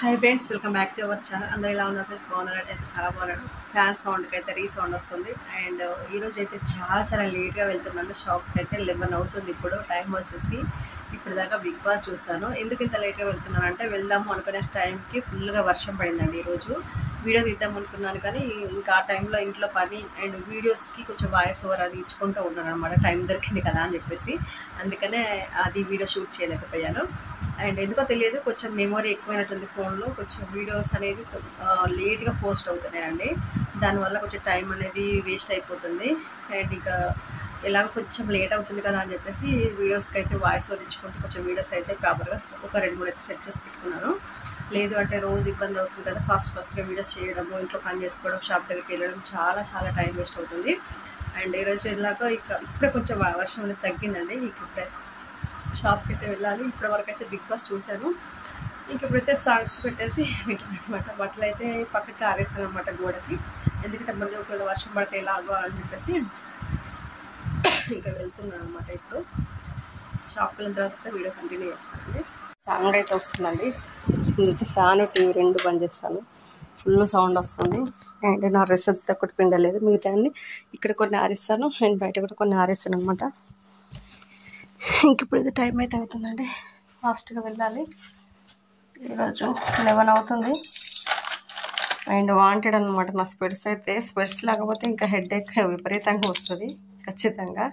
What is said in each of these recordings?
hi friends welcome back to our channel అందరూ ఎలా ఉన్నారు ఫ్రెండ్స్ బాగున్నారు అయితే చాలా బాగున్నారు ఫ్యాన్ సౌండ్కి అయితే రీ సౌండ్ వస్తుంది అండ్ ఈరోజు అయితే చాలా చాలా లేట్గా వెళ్తున్నాను షాప్కి అయితే లెవెన్ అవుతుంది ఇప్పుడు టైం వచ్చేసి ఇప్పుడు దాకా బిగ్ బాస్ చూసాను ఎందుకు ఇంత లేట్గా వెళ్తున్నాను అంటే వెళ్దాము అనుకునే టైంకి ఫుల్గా వర్షం పడిందండి ఈరోజు వీడియో తీద్దాం అనుకున్నాను కానీ ఇంకా ఆ టైంలో ఇంట్లో పని అండ్ వీడియోస్కి కొంచెం వాయిస్ ఓవర్ అది ఇచ్చుకుంటూ ఉన్నాను అనమాట టైం దొరికింది కదా అని చెప్పేసి అందుకనే అది వీడియో షూట్ చేయలేకపోయాను అండ్ ఎందుకో తెలియదు కొంచెం మెమొరీ ఎక్కువైనట్టుంది ఫోన్లో కొంచెం వీడియోస్ అనేది లేట్గా పోస్ట్ అవుతున్నాయండి దానివల్ల కొంచెం టైం అనేది వేస్ట్ అయిపోతుంది అండ్ ఇంకా ఎలాగో కొంచెం లేట్ అవుతుంది కదా అని చెప్పేసి వీడియోస్కి అయితే వాయిస్ వదిలించుకుంటూ కొంచెం వీడియోస్ అయితే ప్రాపర్గా ఒక రెండు మూడు అయితే సెట్ చేసి పెట్టుకున్నాను లేదు అంటే రోజు ఇబ్బంది అవుతుంది కదా ఫాస్ట్ ఫాస్ట్గా వీడియోస్ చేయడము ఇంట్లో పని చేసుకోవడం షాప్ దగ్గరికి వెళ్ళడం చాలా చాలా టైం వేస్ట్ అవుతుంది అండ్ ఈరోజు వెళ్ళాక ఇక ఇప్పుడే కొంచెం వర్షం అనేది తగ్గిందండి ఇక ఇప్పుడే షాప్కి అయితే వెళ్ళాలి ఇప్పటి వరకు అయితే బిగ్ బాస్ చూశాను ఇంక ఇప్పుడైతే సాంగ్స్ పెట్టేసి అనమాట బట్టలు అయితే పక్కకి ఆరేసాను అనమాట గోడకి ఎందుకంటే మళ్ళీ ఒకవేళ వర్షం పడితే ఎలాగో అని చెప్పేసి ఇంకా వెళ్తున్నాను అనమాట ఇప్పుడు షాప్కి వెళ్ళిన తర్వాత వీడియో కంటిన్యూ చేస్తానండి సాంగ్ అయితే వస్తుందండి ఇదైతే ఫ్యాన్ టీవీ రెండు బంద్ చేస్తాను ఫుల్ సౌండ్ వస్తుంది అండ్ నా డ్రెస్ అంతా ఒకటి పిండలేదు మిగతా అన్ని ఇక్కడ కొన్ని ఆరిస్తాను అండ్ బయట కూడా కొన్ని ఆరేస్తాను అనమాట ఇంక ఇప్పుడైతే టైం అయితే అవుతుందండి ఫాస్ట్గా వెళ్ళాలి ఈరోజు లెవెన్ అవుతుంది అండ్ వాంటెడ్ అనమాట నా స్పెడ్స్ అయితే స్పెడ్స్ లేకపోతే ఇంకా హెడ్ ఎక్ విపరీతంగా వస్తుంది ఖచ్చితంగా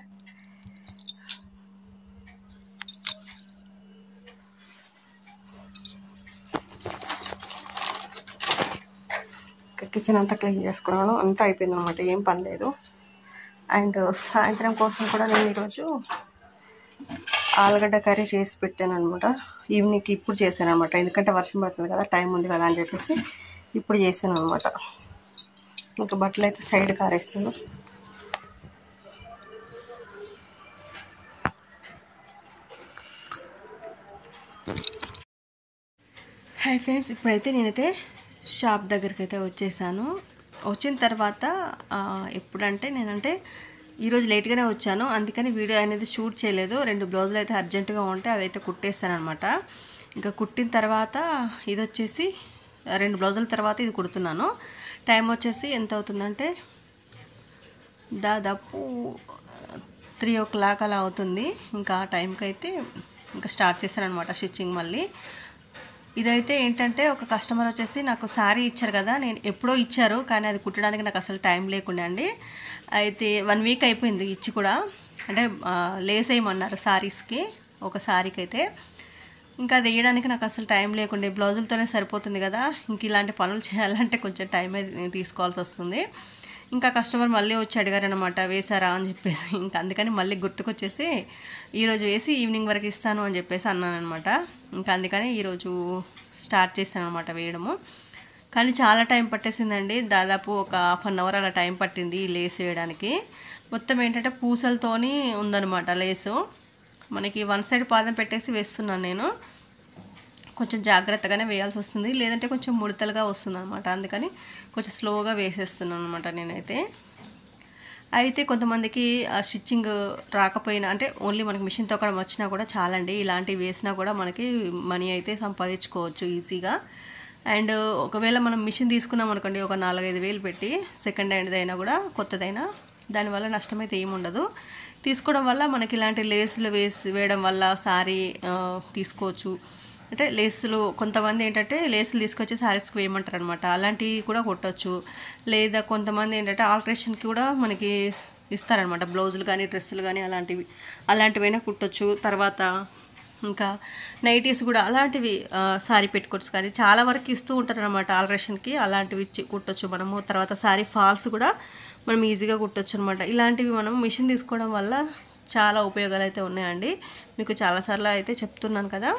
కిచెన్ అంతా క్లీన్ చేసుకున్నాను అంతా అయిపోయింది అనమాట ఏం పని లేదు అండ్ సాయంత్రం కోసం కూడా నేను ఈరోజు ఆలుగడ్డ కర్రీ చేసి పెట్టాను అనమాట ఈవినింగ్కి ఇప్పుడు చేశాను అనమాట ఎందుకంటే వర్షం పడుతుంది కదా టైం ఉంది కదా అని చెప్పేసి ఇప్పుడు చేశాను అనమాట ఇంకా బట్టలు అయితే సైడ్ కారేస్తాను హాయ్ ఫ్రెండ్స్ ఇప్పుడైతే నేనైతే షాప్ దగ్గరికి అయితే వచ్చేసాను వచ్చిన తర్వాత ఎప్పుడంటే నేనంటే ఈరోజు లేట్గానే వచ్చాను అందుకని వీడియో అనేది షూట్ చేయలేదు రెండు బ్లౌజులు అయితే అర్జెంటుగా ఉంటే అవి అయితే కుట్టేస్తాను అనమాట ఇంకా కుట్టిన తర్వాత ఇది వచ్చేసి రెండు బ్లౌజుల తర్వాత ఇది కుడుతున్నాను టైం వచ్చేసి ఎంత అవుతుందంటే దాదాపు త్రీ ఓ క్లాక్ అలా అవుతుంది ఇంకా ఆ టైంకి అయితే ఇంకా స్టార్ట్ చేశాను అనమాట స్టిచ్చింగ్ మళ్ళీ ఇదైతే ఏంటంటే ఒక కస్టమర్ వచ్చేసి నాకు శారీ ఇచ్చారు కదా నేను ఎప్పుడో ఇచ్చారు కానీ అది కుట్టడానికి నాకు అసలు టైం లేకుండా అండి అయితే వన్ వీక్ అయిపోయింది ఇచ్చి కూడా అంటే లేస్ వేయమన్నారు శారీస్కి ఒక శారీకి అయితే ఇంకా అది వేయడానికి నాకు అసలు టైం లేకుండే బ్లౌజులతోనే సరిపోతుంది కదా ఇంక ఇలాంటి పనులు చేయాలంటే కొంచెం టైం తీసుకోవాల్సి వస్తుంది ఇంకా కస్టమర్ మళ్ళీ వచ్చి అడిగారనమాట వేశారా అని చెప్పేసి ఇంకా అందుకని మళ్ళీ గుర్తుకొచ్చేసి ఈరోజు వేసి ఈవినింగ్ వరకు ఇస్తాను అని చెప్పేసి అన్నాను అనమాట ఇంకా అందుకని ఈరోజు స్టార్ట్ చేశాను అనమాట వేయడము కానీ చాలా టైం పట్టేసిందండి దాదాపు ఒక హాఫ్ అన్ అవర్ అలా టైం పట్టింది లేస్ వేయడానికి మొత్తం ఏంటంటే పూసలతోని ఉందన్నమాట లేసు మనకి వన్ సైడ్ పాదం పెట్టేసి వేస్తున్నాను నేను కొంచెం జాగ్రత్తగానే వేయాల్సి వస్తుంది లేదంటే కొంచెం ముడతలుగా వస్తుంది అనమాట అందుకని కొంచెం స్లోగా వేసేస్తున్నాను అనమాట నేనైతే అయితే కొంతమందికి స్టిచ్చింగ్ రాకపోయినా అంటే ఓన్లీ మనకి మిషన్ తొక్కడం వచ్చినా కూడా చాలండి ఇలాంటివి వేసినా కూడా మనకి మనీ అయితే సంపాదించుకోవచ్చు ఈజీగా అండ్ ఒకవేళ మనం మిషన్ తీసుకున్నాం అనుకోండి ఒక నాలుగైదు వేలు పెట్టి సెకండ్ హ్యాండ్దైనా కూడా కొత్తదైనా దానివల్ల నష్టం అయితే ఏముండదు తీసుకోవడం వల్ల మనకి ఇలాంటి లేసులు వేసి వేయడం వల్ల సారీ తీసుకోవచ్చు అంటే లేసులు కొంతమంది ఏంటంటే లేసులు తీసుకొచ్చి శారీస్కి వేయమంటారు అనమాట అలాంటివి కూడా కొట్టచ్చు లేదా కొంతమంది ఏంటంటే ఆల్ట్రేషన్కి కూడా మనకి ఇస్తారనమాట బ్లౌజులు కానీ డ్రెస్సులు కానీ అలాంటివి అలాంటివైనా కుట్టచ్చు తర్వాత ఇంకా నైటీస్ కూడా అలాంటివి శారీ పెట్టుకోవచ్చు కానీ చాలా వరకు ఇస్తూ ఉంటారు అనమాట ఆల్ట్రేషన్కి అలాంటివి ఇచ్చి కుట్టచ్చు మనము తర్వాత శారీ ఫాల్స్ కూడా మనం ఈజీగా కుట్టచ్చు అనమాట ఇలాంటివి మనం మిషన్ తీసుకోవడం వల్ల చాలా ఉపయోగాలు అయితే ఉన్నాయండి మీకు చాలాసార్లు అయితే చెప్తున్నాను కదా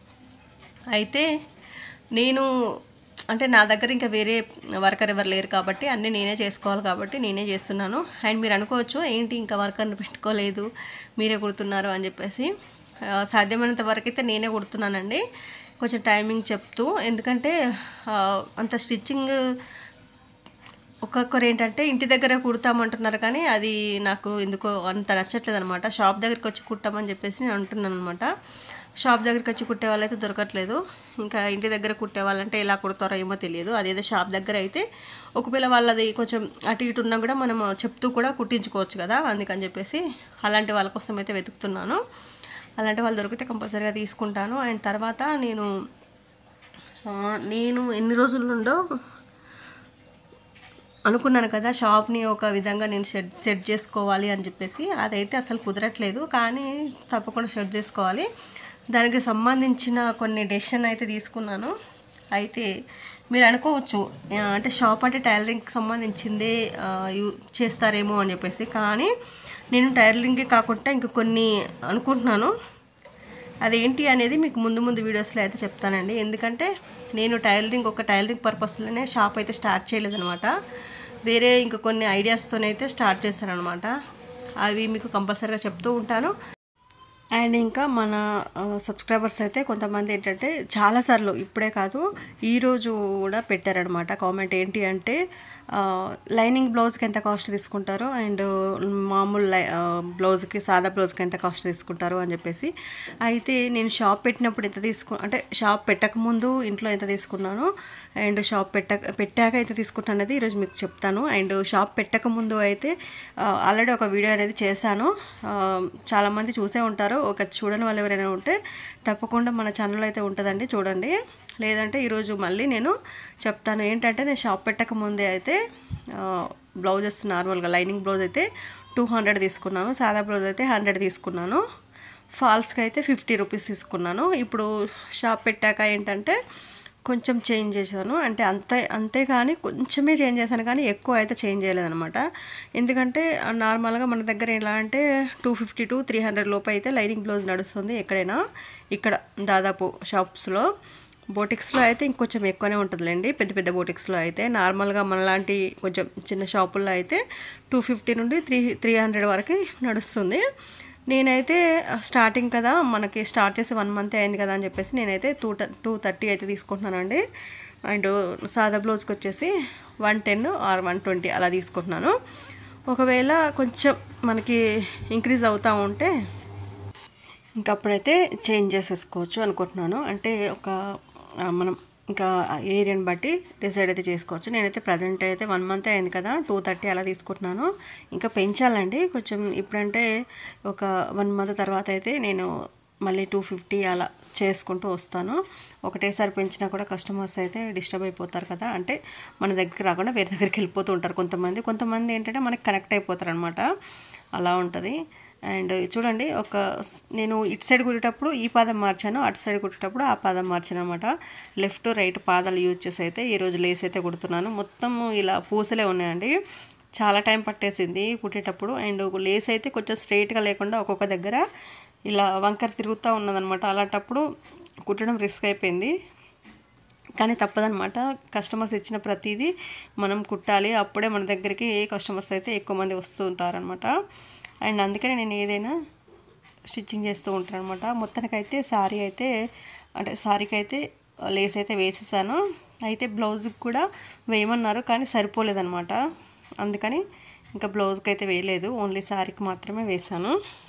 అయితే నేను అంటే నా దగ్గర ఇంకా వేరే వర్కర్ ఎవరు లేరు కాబట్టి అన్నీ నేనే చేసుకోవాలి కాబట్టి నేనే చేస్తున్నాను అండ్ మీరు అనుకోవచ్చు ఏంటి ఇంకా వర్కర్ని పెట్టుకోలేదు మీరే కుడుతున్నారు అని చెప్పేసి సాధ్యమైనంత వరకు అయితే నేనే కుడుతున్నానండి కొంచెం టైమింగ్ చెప్తూ ఎందుకంటే అంత స్టిచ్చింగ్ ఒక్కొక్కరు ఏంటంటే ఇంటి దగ్గర కుడతామంటున్నారు కానీ అది నాకు ఎందుకో అంత నచ్చట్లేదు అనమాట షాప్ దగ్గరికి వచ్చి కుట్టామని చెప్పేసి నేను అంటున్నాను అనమాట షాప్ దగ్గరికి వచ్చి కుట్టే వాళ్ళైతే దొరకట్లేదు ఇంకా ఇంటి దగ్గర కుట్టే వాళ్ళంటే ఎలా కుడతారో ఏమో తెలియదు అదేదో షాప్ దగ్గర అయితే ఒకవేళ వాళ్ళది కొంచెం అటు ఇటు ఉన్నా కూడా మనం చెప్తూ కూడా కుట్టించుకోవచ్చు కదా అందుకని చెప్పేసి అలాంటి వాళ్ళ కోసం అయితే వెతుకుతున్నాను అలాంటి వాళ్ళు దొరికితే కంపల్సరీగా తీసుకుంటాను అండ్ తర్వాత నేను ఆ, నేను ఎన్ని రోజుల నుండో అనుకున్నాను కదా షాప్ని ఒక విధంగా నేను సెట్ సెట్ చేసుకోవాలి అని చెప్పేసి అదైతే అసలు కుదరట్లేదు కానీ తప్పకుండా సెట్ చేసుకోవాలి దానికి సంబంధించిన కొన్ని డెసిషన్ అయితే తీసుకున్నాను అయితే మీరు అనుకోవచ్చు ఆ, అంటే షాప్ అంటే టైలరింగ్కి సంబంధించిందే ఆ, యూ చేస్తారేమో అని చెప్పేసి కానీ నేను టైలరింగ్కి కాకుండా ఇంకా కొన్ని అనుకుంటున్నాను అదేంటి అనేది మీకు ముందు ముందు వీడియోస్లో అయితే చెప్తానండి ఎందుకంటే నేను టైలరింగ్ ఒక టైలరింగ్ పర్పస్లోనే షాప్ అయితే స్టార్ట్ చేయలేదనమాట వేరే ఇంకా కొన్ని ఐడియాస్తోనైతే స్టార్ట్ చేశాను అనమాట అవి మీకు కంపల్సరీగా చెప్తూ ఉంటాను అండ్ ఇంకా మన సబ్స్క్రైబర్స్ అయితే కొంతమంది ఏంటంటే చాలాసార్లు ఇప్పుడే కాదు ఈరోజు కూడా పెట్టారనమాట కామెంట్ ఏంటి అంటే ఆ, లైనింగ్ బ్లౌజ్కి ఎంత కాస్ట్ తీసుకుంటారు అండ్ మామూలు లై ఆ, బ్లౌజ్కి సాదా బ్లౌజ్కి ఎంత కాస్ట్ తీసుకుంటారు అని చెప్పేసి అయితే నేను షాప్ పెట్టినప్పుడు ఎంత తీసుకు అంటే షాప్ పెట్టక ముందు ఇంట్లో ఎంత తీసుకున్నాను అండ్ షాప్ పెట్టక పెట్టాక ఎంత తీసుకుంటాను అనేది ఈరోజు మీకు చెప్తాను అండ్ షాప్ పెట్టక ముందు అయితే ఆల్రెడీ ఒక వీడియో అనేది చేశాను ఆ, చాలామంది చూసే ఉంటారు ఒక చూడని వాళ్ళు ఎవరైనా ఉంటే తప్పకుండా మన ఛానల్లో అయితే ఉంటుందండి చూడండి లేదంటే ఈరోజు మళ్ళీ నేను చెప్తాను ఏంటంటే నేను షాప్ పెట్టక ముందే అయితే బ్లౌజెస్ నార్మల్గా లైనింగ్ బ్లౌజ్ అయితే టూ హండ్రెడ్ తీసుకున్నాను సాదా బ్లౌజ్ అయితే హండ్రెడ్ తీసుకున్నాను ఫాల్స్కి అయితే ఫిఫ్టీ రూపీస్ తీసుకున్నాను ఇప్పుడు షాప్ పెట్టాక ఏంటంటే కొంచెం చేంజ్ చేశాను అంటే అంతే అంతే కానీ కొంచెమే చేంజ్ చేశాను కానీ ఎక్కువ అయితే చేంజ్ చేయలేదన్నమాట ఎందుకంటే నార్మల్గా మన దగ్గర ఎలా అంటే two fifty to three hundred లోపు అయితే లైనింగ్ బ్లౌజ్ నడుస్తుంది ఎక్కడైనా ఇక్కడ దాదాపు షాప్స్లో బోటిక్స్లో అయితే ఇంకొంచెం ఎక్కువనే ఉంటుందిలేండి పెద్ద పెద్ద బోటిక్స్లో అయితే నార్మల్గా మనలాంటి కొంచెం చిన్న షాపుల్లో అయితే టూ ఫిఫ్టీ నుండి త్రీ త్రీ హండ్రెడ్ వరకు నడుస్తుంది నేనైతే స్టార్టింగ్ కదా మనకి స్టార్ట్ చేసి వన్ మంత్ అయింది కదా అని చెప్పేసి నేనైతే టూ టూ థర్టీ అయితే తీసుకుంటున్నానండి అండ్ సాదా బ్లౌజ్కి వచ్చేసి one ten or one twenty అలా తీసుకుంటున్నాను ఒకవేళ కొంచెం మనకి ఇంక్రీజ్ అవుతూ ఉంటే ఇంకా అప్పుడైతే చేంజ్ చేసేసుకోవచ్చు అనుకుంటున్నాను అంటే ఒక ఆ, మనం ఇంకా ఏరియాని బట్టి డిసైడ్ అయితే చేసుకోవచ్చు నేనైతే ప్రజెంట్ అయితే వన్ మంత్ అయింది కదా టూ థర్టీ అలా తీసుకుంటున్నాను ఇంకా పెంచాలండి కొంచెం ఇప్పుడంటే ఒక వన్ మంత్ తర్వాత అయితే నేను మళ్ళీ టూ ఫిఫ్టీ అలా చేసుకుంటూ వస్తాను ఒకటేసారి పెంచినా కూడా కస్టమర్స్ అయితే డిస్టర్బ్ అయిపోతారు కదా అంటే మన దగ్గరికి రాకుండా వేరే దగ్గరికి వెళ్ళిపోతూ ఉంటారు కొంతమంది కొంతమంది ఏంటంటే మనకి కనెక్ట్ అయిపోతారు అనమాట అలా ఉంటుంది అండ్ చూడండి ఒక స్- నేను ఇటు సైడ్ కుట్టేటప్పుడు ఈ పాదం మార్చాను అటు సైడ్ కుట్టేటప్పుడు ఆ పాదం మార్చాను అనమాట లెఫ్ట్ రైట్ పాదాలు యూజ్ చేసి అయితే ఈరోజు లేస్ అయితే కుడుతున్నాను మొత్తం ఇలా పూసలే ఉన్నాయండి చాలా టైం పట్టేసింది కుట్టేటప్పుడు అండ్ లేస్ అయితే కొంచెం స్ట్రైట్గా లేకుండా ఒక్కొక్క దగ్గర ఇలా వంకర తిరుగుతూ ఉన్నదనమాట అలాంటప్పుడు కుట్టడం రిస్క్ అయిపోయింది కానీ తప్పదనమాట కస్టమర్స్ ఇచ్చిన ప్రతిదీ మనం కుట్టాలి అప్పుడే మన దగ్గరికి ఏ కస్టమర్స్ అయితే ఎక్కువ మంది వస్తూ ఉంటారనమాట అండ్ అందుకని నేను ఏదైనా స్టిచ్చింగ్ చేస్తూ ఉంటాను అనమాట మొత్తానికైతే సారీ అయితే అంటే సారీకి అయితే లేస్ అయితే వేసేసాను అయితే బ్లౌజ్కి కూడా వేయమన్నారు కానీ సరిపోలేదన్నమాట అందుకని ఇంకా బ్లౌజ్కి అయితే వేయలేదు ఓన్లీ సారీకి మాత్రమే వేశాను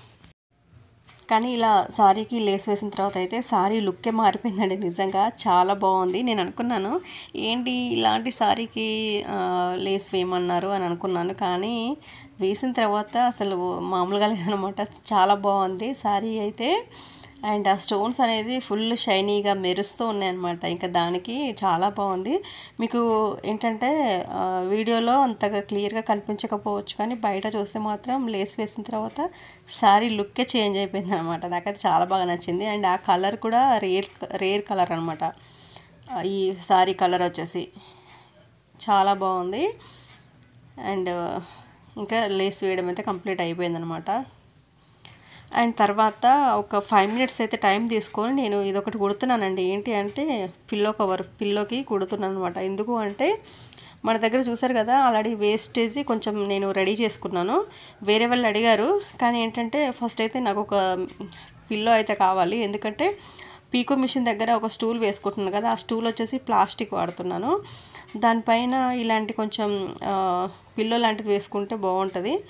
కానీ ఇలా సారీకి లేస్ వేసిన తర్వాత అయితే సారీ లుక్కే మారిపోయిందండి నిజంగా చాలా బాగుంది నేను అనుకున్నాను ఏంటి ఇలాంటి సారీకి ఆ, లేస్ వేయమన్నారు అని అనుకున్నాను కానీ వేసిన తర్వాత అసలు మామూలుగా లేదనమాట చాలా బాగుంది సారీ అయితే అండ్ ఆ స్టోన్స్ అనేది ఫుల్ షైనీగా మెరుస్తూ ఉన్నాయన్నమాట ఇంకా దానికి చాలా బాగుంది మీకు ఏంటంటే ఆ, వీడియోలో అంతగా క్లియర్గా కనిపించకపోవచ్చు కానీ బయట చూస్తే మాత్రం లేస్ వేసిన తర్వాత సారీ లుక్కే చేంజ్ అయిపోయింది అనమాట నాకైతే చాలా బాగా నచ్చింది అండ్ ఆ కలర్ కూడా రేర్ రేర్ కలర్ అనమాట ఈ సారీ కలర్ వచ్చేసి చాలా బాగుంది అండ్ ఇంకా లేస్ వేయడం అయితే కంప్లీట్ అయిపోయిందనమాట అండ్ తర్వాత ఒక ఫైవ్ మినిట్స్ అయితే టైం తీసుకొని నేను ఇదొకటి కుడుతున్నానండి ఏంటి అంటే పిల్లో కవర్ పిల్లోకి కుడుతున్నాను అనమాట ఎందుకు అంటే మన దగ్గర చూసారు కదా ఆల్రెడీ వేస్టేజ్ కొంచెం నేను రెడీ చేసుకున్నాను వేరే వాళ్ళు అడిగారు కానీ ఏంటంటే ఫస్ట్ అయితే నాకు ఒక పిల్లో అయితే కావాలి ఎందుకంటే పీకో మిషన్ దగ్గర ఒక స్టూల్ వేసుకుంటున్నాను కదా ఆ స్టూల్ వచ్చేసి ప్లాస్టిక్ వాడుతున్నాను దానిపైన ఇలాంటి కొంచెం పిల్లో లాంటిది వేసుకుంటే బాగుంటుంది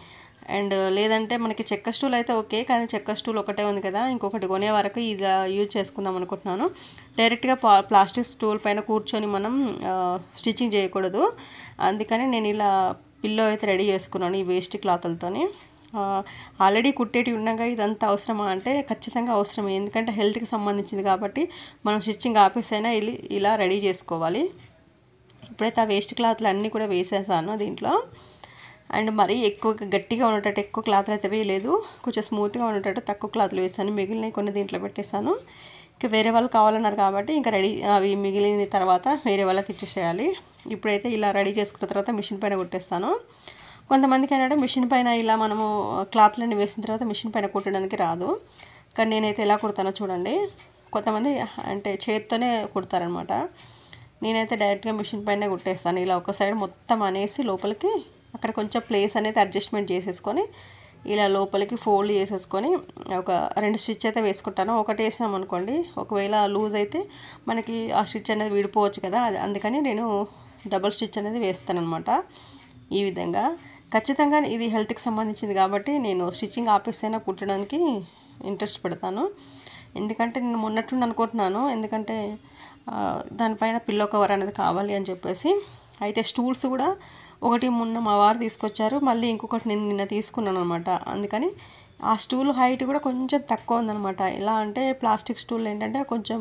అండ్ లేదంటే మనకి చెక్క స్టూల్ అయితే ఓకే కానీ చెక్క స్టూల్ ఒకటే ఉంది కదా ఇంకొకటి కొనే వరకు ఇది యూజ్ చేసుకుందాం అనుకుంటున్నాను డైరెక్ట్గా పా ప్లాస్టిక్ స్టూల్ పైన కూర్చొని మనం స్టిచ్చింగ్ చేయకూడదు అందుకని నేను ఇలా పిల్లో అయితే రెడీ చేసుకున్నాను ఈ వేస్ట్ క్లాతులతోని ఆల్రెడీ కుట్టేటివి ఉన్నాగా ఇదంతా అవసరమా అంటే ఖచ్చితంగా అవసరమే ఎందుకంటే హెల్త్కి సంబంధించింది కాబట్టి మనం స్టిచ్చింగ్ ఆపేసైనా వెళ్ళి ఇలా రెడీ చేసుకోవాలి ఇప్పుడైతే ఆ వేస్ట్ క్లాత్లు అన్నీ కూడా వేసేసాను దీంట్లో అండ్ మరీ ఎక్కువ గట్టిగా ఉండేటట్టు ఎక్కువ క్లాత్లు అయితే వేయలేదు కొంచెం స్మూత్గా ఉండేటట్టు తక్కువ క్లాత్లు వేసాను మిగిలినవి కొన్ని దీంట్లో పెట్టేశాను ఇంకా వేరే వాళ్ళు కావాలన్నారు కాబట్టి ఇంకా రెడీ అవి మిగిలిన తర్వాత వేరే వాళ్ళకి ఇచ్చేసేయాలి ఇప్పుడైతే ఇలా రెడీ చేసుకున్న తర్వాత మిషన్ పైన కుట్టేస్తాను కొంతమందికి ఏంటంటే మిషన్ పైన ఇలా మనము క్లాత్లన్నీ వేసిన తర్వాత మిషన్ పైన కుట్టడానికి రాదు కానీ నేనైతే ఎలా కుడతానో చూడండి కొంతమంది అంటే చేత్తోనే కుడతారనమాట నేనైతే డైరెక్ట్గా మిషన్ పైన కుట్టేస్తాను ఇలా ఒక సైడ్ మొత్తం అనేసి లోపలికి అక్కడ కొంచెం ప్లేస్ అనేది అడ్జస్ట్మెంట్ చేసేసుకొని ఇలా లోపలికి ఫోల్డ్ చేసేసుకొని ఒక రెండు స్టిచ్ అయితే వేసుకుంటాను ఒకటి వేసినాం అనుకోండి ఒకవేళ లూజ్ అయితే మనకి ఆ స్టిచ్ అనేది విడిపోవచ్చు కదా అది అందుకని నేను డబల్ స్టిచ్ అనేది వేస్తాను అనమాట ఈ విధంగా ఖచ్చితంగా ఇది హెల్త్కి సంబంధించింది కాబట్టి నేను స్టిచ్చింగ్ ఆపేసైనా కుట్టడానికి ఇంట్రెస్ట్ పెడతాను ఎందుకంటే నేను మొన్నట్టుండి అనుకుంటున్నాను ఎందుకంటే ఆ, దానిపైన పిల్లో కవర్ అనేది కావాలి అని చెప్పేసి అయితే స్టూల్స్ కూడా ఒకటి మొన్న మా వారు తీసుకొచ్చారు మళ్ళీ ఇంకొకటి నేను నిన్న తీసుకున్నాను అనమాట అందుకని ఆ స్టూల్ హైట్ కూడా కొంచెం తక్కువ ఉందన్నమాట ఎలా అంటే ప్లాస్టిక్ స్టూల్ ఏంటంటే కొంచెం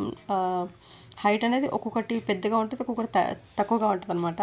హైట్ అనేది ఒక్కొక్కటి పెద్దగా ఉంటుంది ఒక్కొక్కటి త- తక్కువగా ఉంటుంది అనమాట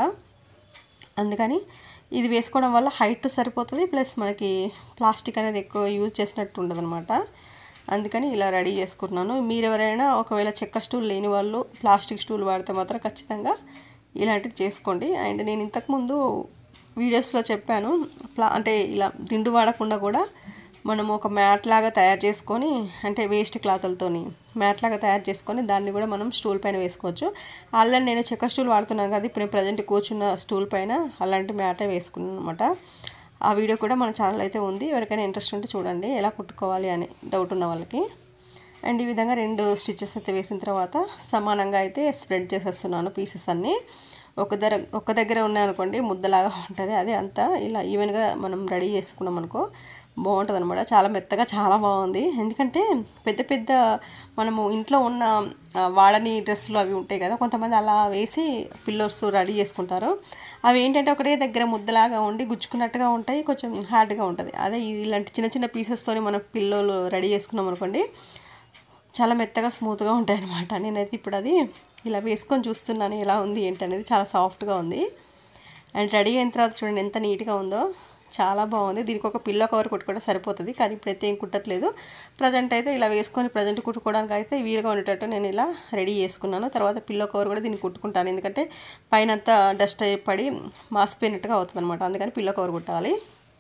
అందుకని ఇది వేసుకోవడం వల్ల హైట్ సరిపోతుంది ప్లస్ మనకి ప్లాస్టిక్ అనేది ఎక్కువ యూజ్ చేసినట్టు ఉండదు అందుకని ఇలా రెడీ చేసుకుంటున్నాను మీరు ఎవరైనా ఒకవేళ చెక్క స్టూల్ లేని వాళ్ళు ప్లాస్టిక్ స్టూల్ వాడితే మాత్రం ఖచ్చితంగా ఇలాంటివి చేసుకోండి అండ్ నేను ఇంతకుముందు వీడియోస్లో చెప్పాను ప్లా అంటే ఇలా దిండు వాడకుండా కూడా మనం ఒక మ్యాట్ లాగా తయారు చేసుకొని అంటే వేస్ట్ క్లాతులతోని మ్యాట్ లాగా తయారు చేసుకొని దాన్ని కూడా మనం స్టూల్ పైన వేసుకోవచ్చు ఆల్రెడీ నేను చెక్క స్టూల్ వాడుతున్నాను కదా ఇప్పుడు నేను ప్రజెంట్ కూర్చున్న స్టూల్ పైన అలాంటి మ్యాటే వేసుకున్నాను అనమాట ఆ వీడియో కూడా మన ఛానల్ అయితే ఉంది ఎవరికైనా ఇంట్రెస్ట్ ఉంటే చూడండి ఎలా కుట్టుకోవాలి అని డౌట్ ఉన్న వాళ్ళకి అండ్ ఈ విధంగా రెండు స్టిచెస్ అయితే వేసిన తర్వాత సమానంగా అయితే స్ప్రెడ్ చేసేస్తున్నాను పీసెస్ అన్నీ ఒక దగ్గర ఒక దగ్గర ఉన్నాయనుకోండి ముద్దలాగా ఉంటుంది అదే అంతా ఇలా ఈవెన్గా మనం రెడీ చేసుకున్నాం అనుకో బాగుంటుంది అనమాట చాలా మెత్తగా చాలా బాగుంది ఎందుకంటే పెద్ద పెద్ద మనము ఇంట్లో ఉన్న ఆ, వాడని డ్రెస్సులు అవి ఉంటాయి కదా కొంతమంది అలా వేసి పిల్లోస్ రెడీ చేసుకుంటారు అవి ఏంటంటే ఒకటే దగ్గర ముద్దలాగా ఉండి గుచ్చుకున్నట్టుగా ఉంటాయి కొంచెం హార్డ్గా ఉంటుంది అదే ఇలాంటి చిన్న చిన్న పీసెస్తోని మనం పిల్లోలు రెడీ చేసుకున్నాం అనుకోండి చాలా మెత్తగా స్మూత్గా ఉంటాయి అనమాట నేనైతే ఇప్పుడు అది ఇలా వేసుకొని చూస్తున్నాను ఎలా ఉంది ఏంటి అనేది చాలా సాఫ్ట్గా ఉంది అండ్ రెడీ అయిన తర్వాత చూడండి ఎంత నీట్గా ఉందో చాలా బాగుంది దీనికి ఒక పిల్లో కవర్ కుట్టుకుంటే సరిపోతుంది కానీ ఇప్పుడైతే ఏం కుట్టట్లేదు ప్రజెంట్ అయితే ఇలా వేసుకొని ప్రజెంట్ కుట్టుకోవడానికి అయితే వీలుగా ఉండేటట్టు నేను ఇలా రెడీ చేసుకున్నాను తర్వాత పిల్లో కవర్ కూడా దీన్ని కుట్టుకుంటాను ఎందుకంటే పైన అంతా డస్ట్ అయి పడి మాసిపోయినట్టుగా అవుతుంది అనమాట అందుకని పిల్లో కవర్ కుట్టాలి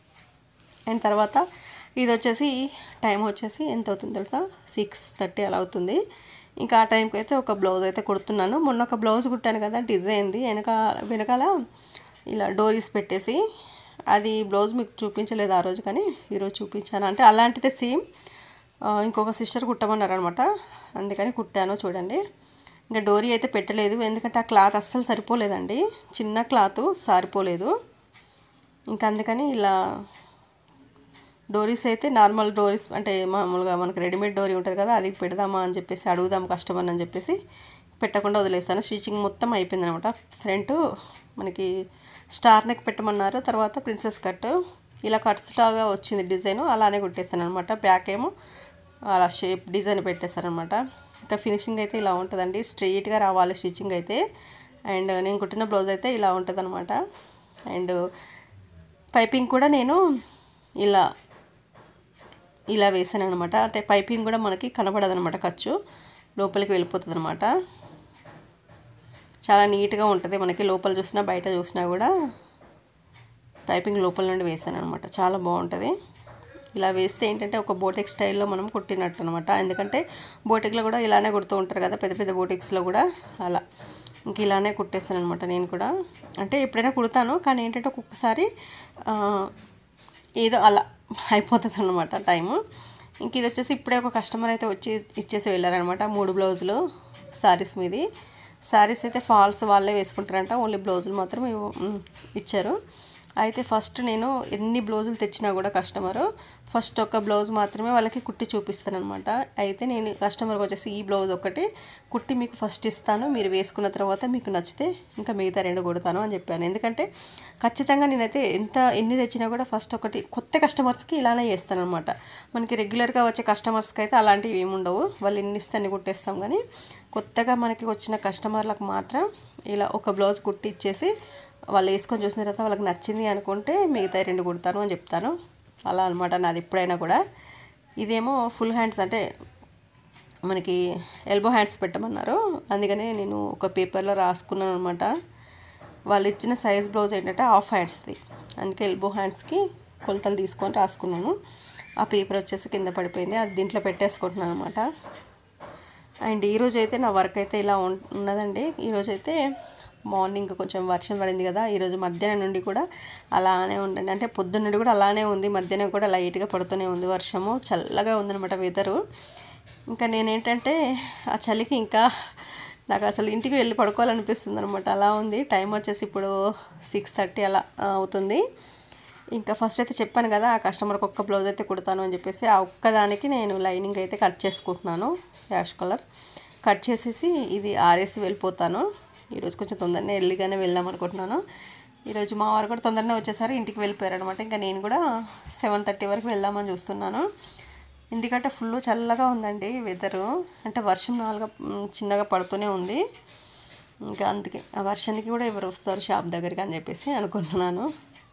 అండ్ తర్వాత ఇది వచ్చేసి టైం వచ్చేసి ఎంత అవుతుంది తెలుసా సిక్స్ థర్టీ అలా అవుతుంది ఇంకా ఆ టైంకి అయితే ఒక బ్లౌజ్ అయితే కుడుతున్నాను మొన్న ఒక బ్లౌజ్ కుట్టాను కదా డిజైన్ది వెనక వెనకాల ఇలా డోరీస్ పెట్టేసి అది బ్లౌజ్ మీకు చూపించలేదు ఆ రోజు కానీ ఈరోజు చూపించాను అంటే అలాంటిదే సేమ్ ఇంకొక సిస్టర్ కుట్టమన్నారు అనమాట అందుకని కుట్టాను చూడండి ఇంకా డోరీ అయితే పెట్టలేదు ఎందుకంటే ఆ క్లాత్ అస్సలు సరిపోలేదండి చిన్న క్లాత్ సారిపోలేదు ఇంకా అందుకని ఇలా డోరీస్ అయితే నార్మల్ డోరీస్ అంటే మామూలుగా మనకి రెడీమేడ్ డోరీ ఉంటుంది కదా అది పెడదామా అని చెప్పేసి అడుగుదాం కస్టమర్ అని చెప్పేసి పెట్టకుండా వదిలేసాను స్టిచ్చింగ్ మొత్తం అయిపోయింది అనమాట ఫ్రంట్ మనకి స్టార్ నెక్ పెట్టమన్నారు తర్వాత ప్రిన్సెస్ కట్ ఇలా కట్స్ లాగా వచ్చింది డిజైన్ అలానే కుట్టేసాను అనమాట బ్యాక్ ఏమో అలా షేప్ డిజైన్ పెట్టేశాను అనమాట ఇంకా ఫినిషింగ్ అయితే ఇలా ఉంటుందండి స్ట్రెయిట్గా రావాలి స్టిచ్చింగ్ అయితే అండ్ నేను కుట్టిన బ్లౌజ్ అయితే ఇలా ఉంటుంది అనమాట అండ్ పైపింగ్ కూడా నేను ఇలా ఇలా వేసాను అనమాట అంటే పైపింగ్ కూడా మనకి కనపడదు అనమాట ఖర్చు లోపలికి వెళ్ళిపోతుంది అనమాట చాలా నీట్గా ఉంటుంది మనకి లోపల చూసినా బయట చూసినా కూడా పైపింగ్ లోపల నుండి వేసాను అనమాట చాలా బాగుంటుంది ఇలా వేస్తే ఏంటంటే ఒక బోటెక్ స్టైల్లో మనం కుట్టినట్టు అనమాట ఎందుకంటే బోటెక్లో కూడా ఇలానే కుడుతూ ఉంటారు కదా పెద్ద పెద్ద బోటెక్స్లో కూడా అలా ఇంక ఇలానే కుట్టేస్తాను అనమాట నేను కూడా అంటే ఎప్పుడైనా కుడతాను కానీ ఏంటంటే ఒక్కొక్కసారి ఆ, ఏదో అలా అయిపోతుంది అనమాట టైము ఇంక ఇది వచ్చేసి ఇప్పుడే ఒక కస్టమర్ అయితే వచ్చి ఇచ్చేసి వెళ్ళారనమాట మూడు బ్లౌజులు శారీస్ మీది శారీస్ అయితే ఫాల్స్ వాళ్ళే వేసుకుంటారంట ఓన్లీ బ్లౌజులు మాత్రం ఇవ్- ఉమ్, ఇచ్చారు అయితే ఫస్ట్ నేను ఎన్ని బ్లౌజులు తెచ్చినా కూడా కస్టమరు ఫస్ట్ ఒక బ్లౌజ్ మాత్రమే వాళ్ళకి కుట్టి చూపిస్తాను అనమాట అయితే నేను కస్టమర్కి వచ్చేసి ఈ బ్లౌజ్ ఒకటి కుట్టి మీకు ఫస్ట్ ఇస్తాను మీరు వేసుకున్న తర్వాత మీకు నచ్చితే ఇంకా మిగతా రెండు కొడతాను అని చెప్పాను ఎందుకంటే ఖచ్చితంగా నేనైతే ఎంత ఎన్ని తెచ్చినా కూడా ఫస్ట్ ఒకటి కొత్త కస్టమర్స్కి ఇలానే చేస్తాను అనమాట మనకి రెగ్యులర్గా వచ్చే కస్టమర్స్కి అయితే అలాంటివి ఏమి ఉండవు వాళ్ళు ఎన్ని ఇస్తే అన్ని కుట్టేస్తాం కానీ కొత్తగా మనకి వచ్చిన కస్టమర్లకు మాత్రం ఇలా ఒక బ్లౌజ్ కుట్టి ఇచ్చేసి వాళ్ళు వేసుకొని చూసిన తర్వాత వాళ్ళకి నచ్చింది అనుకుంటే మిగతా రెండు కుడతాను అని చెప్తాను అలా అనమాట నాది ఎప్పుడైనా కూడా ఇదేమో ఫుల్ హ్యాండ్స్ అంటే మనకి ఎల్బో హ్యాండ్స్ పెట్టమన్నారు అందుకనే నేను ఒక పేపర్లో రాసుకున్నాను అనమాట వాళ్ళు ఇచ్చిన సైజ్ బ్లౌజ్ ఏంటంటే హాఫ్ హ్యాండ్స్ది అందుకే ఎల్బో హ్యాండ్స్కి కొలతలు తీసుకొని రాసుకున్నాను ఆ పేపర్ వచ్చేసి కింద పడిపోయింది అది దీంట్లో పెట్టేసుకుంటున్నాను అనమాట అండ్ ఈరోజు అయితే నా వర్క్ అయితే ఇలా ఉన్- ఉన్నదండి ఈరోజు అయితే మార్నింగ్ కొంచెం వర్షం పడింది కదా ఈరోజు మధ్యాహ్నం నుండి కూడా అలానే ఉండండి అంటే పొద్దున్న నుండి కూడా అలానే ఉంది మధ్యాహ్నం కూడా లైట్గా పడుతూనే ఉంది వర్షము చల్లగా ఉందన్నమాట వెదరు ఇంకా నేనేంటంటే ఆ చలికి ఇంకా నాకు అసలు ఇంటికి వెళ్ళి పడుకోవాలనిపిస్తుంది అనమాట అలా ఉంది టైం వచ్చేసి ఇప్పుడు సిక్స్ థర్టీ అలా ఆ, అవుతుంది ఇంకా ఫస్ట్ అయితే చెప్పాను కదా ఆ కస్టమర్కి ఒక్క బ్లౌజ్ అయితే కుడతాను అని చెప్పేసి ఆ ఒక్కదానికి నేను లైనింగ్ అయితే కట్ చేసుకుంటున్నాను యాష్ కలర్ కట్ చేసేసి ఇది ఆరేసి వెళ్ళిపోతాను ఈరోజు కొంచెం తొందరనే ఎల్లిగానే వెళ్దాం అనుకుంటున్నాను ఈరోజు మా వారు కూడా తొందరనే వచ్చేసారు ఇంటికి వెళ్ళిపోయారు అనమాట ఇంకా నేను కూడా సెవెన్ థర్టీ వరకు వెళ్దామని చూస్తున్నాను ఎందుకంటే ఫుల్ చల్లగా ఉందండి వెదరు అంటే వర్షం నాలుగా మ్, చిన్నగా పడుతూనే ఉంది ఇంకా అందుకే ఆ వర్షానికి కూడా ఎవరు వస్తారు షాప్ దగ్గరికి అని చెప్పేసి అనుకుంటున్నాను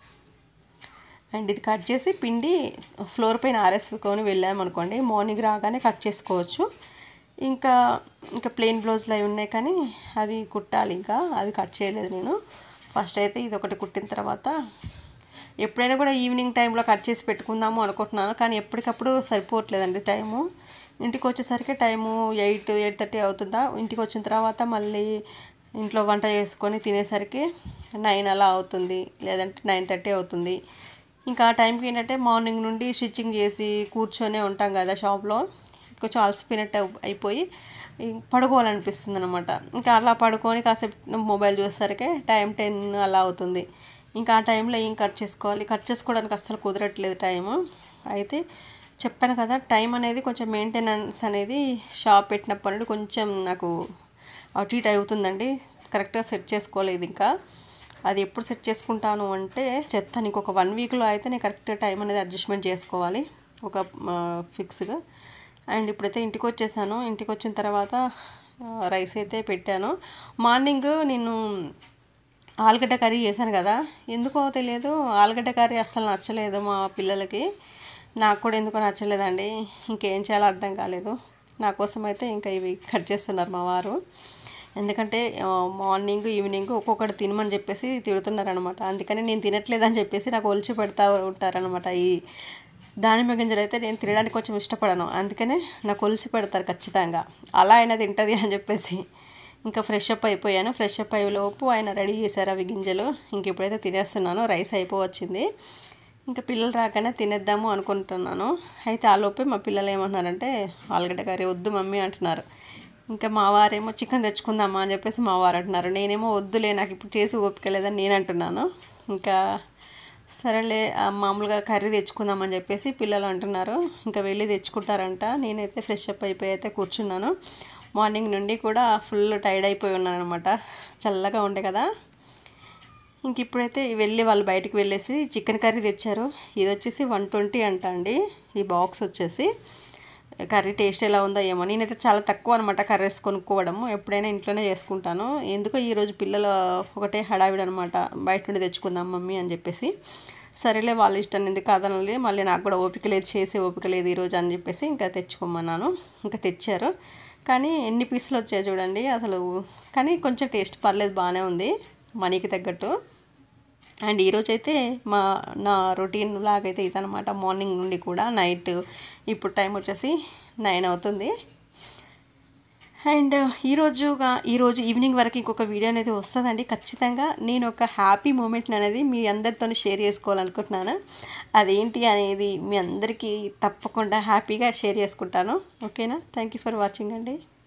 అండ్ ఇది కట్ చేసి పిండి ఫ్లోర్ పైన ఆరేసుకొని వెళ్ళామనుకోండి మార్నింగ్ రాగానే కట్ చేసుకోవచ్చు ఇంకా ఇంకా ప్లెయిన్ బ్లౌజులు అవి ఉన్నాయి కానీ అవి కుట్టాలి ఇంకా అవి కట్ చేయలేదు నేను ఫస్ట్ అయితే ఇది ఒకటి కుట్టిన తర్వాత ఎప్పుడైనా కూడా ఈవినింగ్ టైంలో కట్ చేసి పెట్టుకుందాము అనుకుంటున్నాను కానీ ఎప్పటికప్పుడు సరిపోవట్లేదండి టైము ఇంటికి వచ్చేసరికి టైము ఎయిట్ ఎయిట్ థర్టీ అవుతుందా ఇంటికి వచ్చిన తర్వాత మళ్ళీ ఇంట్లో వంట చేసుకొని తినేసరికి నైన్ అలా అవుతుంది లేదంటే నైన్ థర్టీ అవుతుంది ఇంకా ఆ టైంకి ఏంటంటే మార్నింగ్ నుండి స్టిచ్చింగ్ చేసి కూర్చొనే ఉంటాం కదా షాప్లో కొంచెం అలసిపోయినట్టు అయి- అయిపోయి ఈ పడుకోవాలనిపిస్తుంది అనమాట ఇంకా అలా పడుకొని కాసేపు మొబైల్ చూసేసరికి టైం టెన్ అలా అవుతుంది ఇంకా ఆ టైంలో ఏం కట్ చేసుకోవాలి కట్ చేసుకోవడానికి అస్సలు కుదరట్లేదు టైము అయితే చెప్పాను కదా టైం అనేది కొంచెం మెయింటెనెన్స్ అనేది షాప్ పెట్టినప్పటి నుండి కొంచెం నాకు అటు ఇటు అవుతుందండి కరెక్ట్గా సెట్ చేసుకోలేదు ఇంకా అది ఎప్పుడు సెట్ చేసుకుంటాను అంటే చెప్తాను ఇంకొక వన్ వీక్లో అయితే నేను కరెక్ట్ టైం అనేది అడ్జస్ట్మెంట్ చేసుకోవాలి ఒక ఫిక్స్గా అండ్ ఇప్పుడైతే ఇంటికి వచ్చేసాను ఇంటికి వచ్చిన తర్వాత ఆ, రైస్ అయితే పెట్టాను మార్నింగ్ నేను ఆలుగడ్డ కర్రీ చేశాను కదా ఎందుకో తెలియదు ఆలుగడ్డ కర్రీ అస్సలు నచ్చలేదు మా పిల్లలకి నాకు కూడా ఎందుకో నచ్చలేదండి ఇంకేం చేయాలో అర్థం కాలేదు నా కోసం అయితే ఇంకా ఇవి కట్ చేస్తున్నారు మా వారు ఎందుకంటే ఆ, మార్నింగ్ ఈవినింగ్ ఒక్కొక్కటి తినమని చెప్పేసి తిడుతున్నారనమాట అందుకని నేను తినట్లేదని చెప్పేసి నాకు ఒలిచి పెడతా ఉంటారనమాట ఈ దానిమ్మ గింజలు అయితే నేను తినడానికి కొంచెం ఇష్టపడను అందుకనే నాకు ఒలిసి పెడతారు ఖచ్చితంగా అలా అయినా తింటుంది అని చెప్పేసి ఇంకా ఫ్రెష్ అప్ అయిపోయాను ఫ్రెష్ అప్ అయ్యేలోపు ఆయన రెడీ చేశారు అవి గింజలు ఇంక ఇప్పుడైతే తినేస్తున్నాను రైస్ అయిపోవచ్చింది ఇంకా పిల్లలు రాగానే తినేద్దాము అనుకుంటున్నాను అయితే ఆ లోపే మా పిల్లలు ఏమంటున్నారంటే ఆలుగడ్డ కర్రీ వద్దు మమ్మీ అంటున్నారు ఇంకా మా వారేమో చికెన్ తెచ్చుకుందామా అని చెప్పేసి మా వారు అంటున్నారు నేనేమో వద్దులే నాకు ఇప్పుడు చేసి ఓపిక లేదని నేను అంటున్నాను ఇంకా సరేలే ఆ, మామూలుగా కర్రీ తెచ్చుకుందామని చెప్పేసి పిల్లలు అంటున్నారు ఇంకా వెళ్ళి తెచ్చుకుంటారంట నేనైతే ఫ్రెష్ అప్ అయిపోయి అయితే కూర్చున్నాను మార్నింగ్ నుండి కూడా ఫుల్ టైర్డ్ అయిపోయి ఉన్నాను అనమాట చల్లగా ఉండే కదా ఇంక ఇప్పుడైతే వెళ్ళి వాళ్ళు బయటికి వెళ్ళేసి చికెన్ కర్రీ తెచ్చారు ఇది వచ్చేసి వన్ ట్వంటీ అంట అండి ఈ బాక్స్ వచ్చేసి కర్రీ టేస్ట్ ఎలా ఉందో ఏమో నేనైతే చాలా తక్కువ అనమాట కర్రీస్ కొనుక్కోవడము ఎప్పుడైనా ఇంట్లోనే చేసుకుంటాను ఎందుకో ఈరోజు పిల్లలు ఒకటే హడావిడి అనమాట బయట నుండి తెచ్చుకుందాం మమ్మీ అని చెప్పేసి సరేలే వాళ్ళ ఇష్టం ఎందుకు కాదనలే మళ్ళీ నాకు కూడా ఓపిక లేదు చేసే ఓపిక లేదు ఈరోజు అని చెప్పేసి ఇంకా తెచ్చుకోమన్నాను ఇంకా తెచ్చారు కానీ ఎన్ని పీసులు వచ్చాయి చూడండి అసలు కానీ కొంచెం టేస్ట్ పర్లేదు బాగానే ఉంది మనీకి తగ్గట్టు అండ్ ఈరోజు అయితే మా నా రొటీన్ లాగ్ అయితే ఇదనమాట మార్నింగ్ నుండి కూడా నైట్ ఇప్పుడు టైం వచ్చేసి నైన్ అవుతుంది అండ్ ఈరోజుగా ఈరోజు ఈవినింగ్ వరకు ఇంకొక వీడియో అనేది వస్తుందండి ఖచ్చితంగా నేను ఒక హ్యాపీ మూమెంట్ అనేది మీ అందరితో షేర్ చేసుకోవాలనుకుంటున్నాను అదేంటి అనేది మీ అందరికీ తప్పకుండా హ్యాపీగా షేర్ చేసుకుంటాను ఓకేనా థ్యాంక్ యూ ఫర్ వాచింగ్ అండి